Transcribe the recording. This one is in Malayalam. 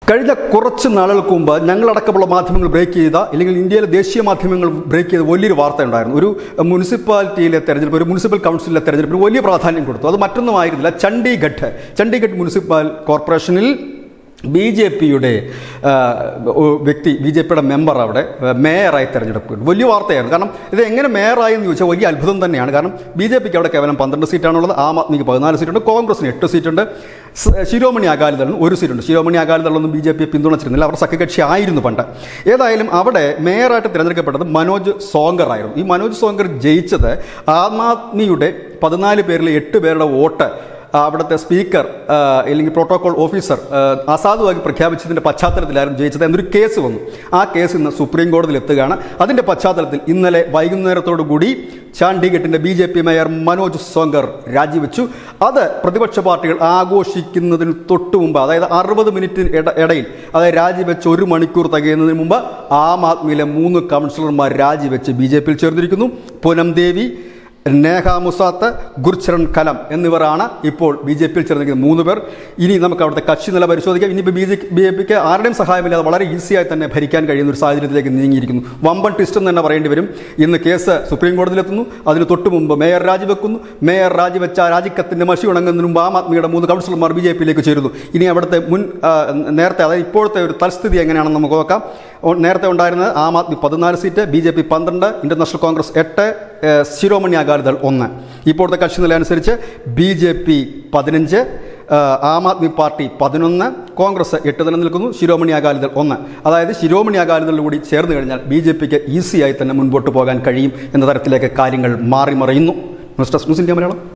കഴിഞ്ഞ കുറച്ച് നാളുകൾക്ക് മുമ്പ് ഞങ്ങളടക്കമുള്ള മാധ്യമങ്ങൾ ബ്രേക്ക് ചെയ്ത അല്ലെങ്കിൽ ഇന്ത്യയിലെ ദേശീയ മാധ്യമങ്ങൾ ബ്രേക്ക് ചെയ്ത വലിയൊരു വാർത്ത ഉണ്ടായിരുന്നു ഒരു മുനിസിപ്പാലിറ്റിയിലെ തെരഞ്ഞെടുപ്പ് ഒരു മുനിസിപ്പൽ കൗൺസിലിലെ തെരഞ്ഞെടുപ്പിന് വലിയ പ്രാധാന്യം കൊടുത്തു അത് മറ്റൊന്നും ആയിരുന്നില്ല ചണ്ഡീഗഡ് ചണ്ഡീഗഡ് മുനിസിപ്പൽ കോർപ്പറേഷനിൽ ബി ജെ പിയുടെ വ്യക്തി ബി ജെ പിയുടെ മെമ്പർ അവിടെ ആ, മേയറായി തെരഞ്ഞെടുപ്പ് വലിയ വാർത്തയായിരുന്നു കാരണം ഇത് എങ്ങനെ മേയറായി എന്ന് ചോദിച്ചാൽ വലിയ അത്ഭുതം തന്നെയാണ് കാരണം ബി ജെ പിക്ക് അവിടെ കേവലം പന്ത്രണ്ട് സീറ്റാണുള്ളത് ആം ആദ്മിക്ക് പതിനാല് സീറ്റുണ്ട് കോൺഗ്രസിന് എട്ട് സീറ്റുണ്ട് സ് ശിരോമണി അകാലിദളിന് ഒരു സീറ്റുണ്ട് ശിരോമണി അകാലിദളൊന്നും ബി ജെ പി പിന്തുണച്ചിരുന്നില്ല അവർ സഖ്യകക്ഷി ആയിരുന്നു പണ്ട് ഏതായാലും അവിടെ മേയറായിട്ട് തിരഞ്ഞെടുക്കപ്പെട്ടത് മനോജ് സോങ്കർ ആയിരുന്നു ഈ മനോജ് സോങ്കർ ജയിച്ചത് ആം ആദ്മിയുടെ പതിനാല് പേരിൽ എട്ട് പേരുടെ വോട്ട് ആ, അവിടുത്തെ സ്പീക്കർ ആ, അല്ലെങ്കിൽ പ്രോട്ടോകോൾ ഓഫീസർ ആ, അസാധുവാക്കി പ്രഖ്യാപിച്ചതിൻ്റെ പശ്ചാത്തലത്തിലായിരുന്നു ജയിച്ചത് എന്നൊരു കേസ് വന്നു ആ കേസ് ഇന്ന് സുപ്രീം കോടതിയിൽ എത്തുകയാണ് അതിൻ്റെ പശ്ചാത്തലത്തിൽ ഇന്നലെ വൈകുന്നേരത്തോടു കൂടി ചാണ്ഡീഗഡിൻ്റെ B J P mayor Manoj Sonkar രാജിവെച്ചു അത് പ്രതിപക്ഷ പാർട്ടികൾ ആഘോഷിക്കുന്നതിന് തൊട്ടു മുമ്പ് അതായത് അറുപത് മിനിറ്റിന് ഇട ഇടയിൽ അതായത് രാജിവെച്ച് ഒരു മണിക്കൂർ തികയുന്നതിന് മുമ്പ് ആം ആദ്മിയിലെ മൂന്ന് കൗൺസിലർമാർ രാജിവെച്ച് ബി ജെ പിയിൽ ചേർന്നിരിക്കുന്നു പൂനം ദേവി നേഹ മുസാത്ത് ഗുർചരൺ കലം എന്നിവരാണ് ഇപ്പോൾ ബി ജെ പിയിൽ ചേർന്നിരിക്കുന്ന മൂന്ന് പേർ ഇനി നമുക്ക് അവിടുത്തെ കക്ഷി നില പരിശോധിക്കാം ഇനിയിപ്പോൾ ബി ജെ ബി ജെ പിക്ക് ആരുടെയും സഹായമില്ലാതെ വളരെ ഈസിയായി തന്നെ ഭരിക്കാൻ കഴിയുന്ന ഒരു സാഹചര്യത്തിലേക്ക് നീങ്ങിയിരിക്കുന്നു വമ്പൻ ട്വിസ്റ്റ് എന്ന് തന്നെ പറയേണ്ടി വരും ഇന്ന് കേസ് സുപ്രീം കോടതിയിലെത്തുന്നു അതിന് തൊട്ട് മുമ്പ് മേയർ രാജിവെക്കുന്നു മേയർ രാജിവെച്ച ആ രാജിക്കത്തിൻ്റെ മഷി ഉണങ്ങുന്നതിന് മുമ്പ് ആം ആദ്മിയുടെ മൂന്ന് കൗൺസിലർമാർ ബി ജെ പിയിലേക്ക് ചേരുന്നു ഇനി അവിടുത്തെ മുൻ ആ, നേരത്തെ അതായത് ഇപ്പോഴത്തെ ഒരു തൽസ്ഥിതി എങ്ങനെയാണെന്ന് നമുക്ക് നോക്കാം ഓ- നേരത്തെ ഉണ്ടായിരുന്നത് ആം ആദ്മി പതിനാല് സീറ്റ് ബി ജെ പി പന്ത്രണ്ട് ഇന്റർനാഷണൽ കോൺഗ്രസ് എട്ട് ഏഹ്, ശിരോമണി അകാലിദൾ ഒന്ന് ഇപ്പോഴത്തെ കക്ഷി നില അനുസരിച്ച് ബി ജെ പി പതിനഞ്ച് ഏഹ്, ആം ആദ്മി പാർട്ടി പതിനൊന്ന് കോൺഗ്രസ് എട്ട് തന്നെ നിൽക്കുന്നു ശിരോമണി അകാലിദൾ ഒന്ന് അതായത് ശിരോമണി അകാലിദൾ കൂടി ചേർന്ന് കഴിഞ്ഞാൽ ബി ജെ പിക്ക് ഈസിയായി തന്നെ മുൻപോട്ട് പോകാൻ കഴിയും എന്ന തരത്തിലേക്ക് കാര്യങ്ങൾ മാറി മറിയുന്നു മിസ്റ്റർ ന്യൂസ് ഇന്ത്യ മലയാളം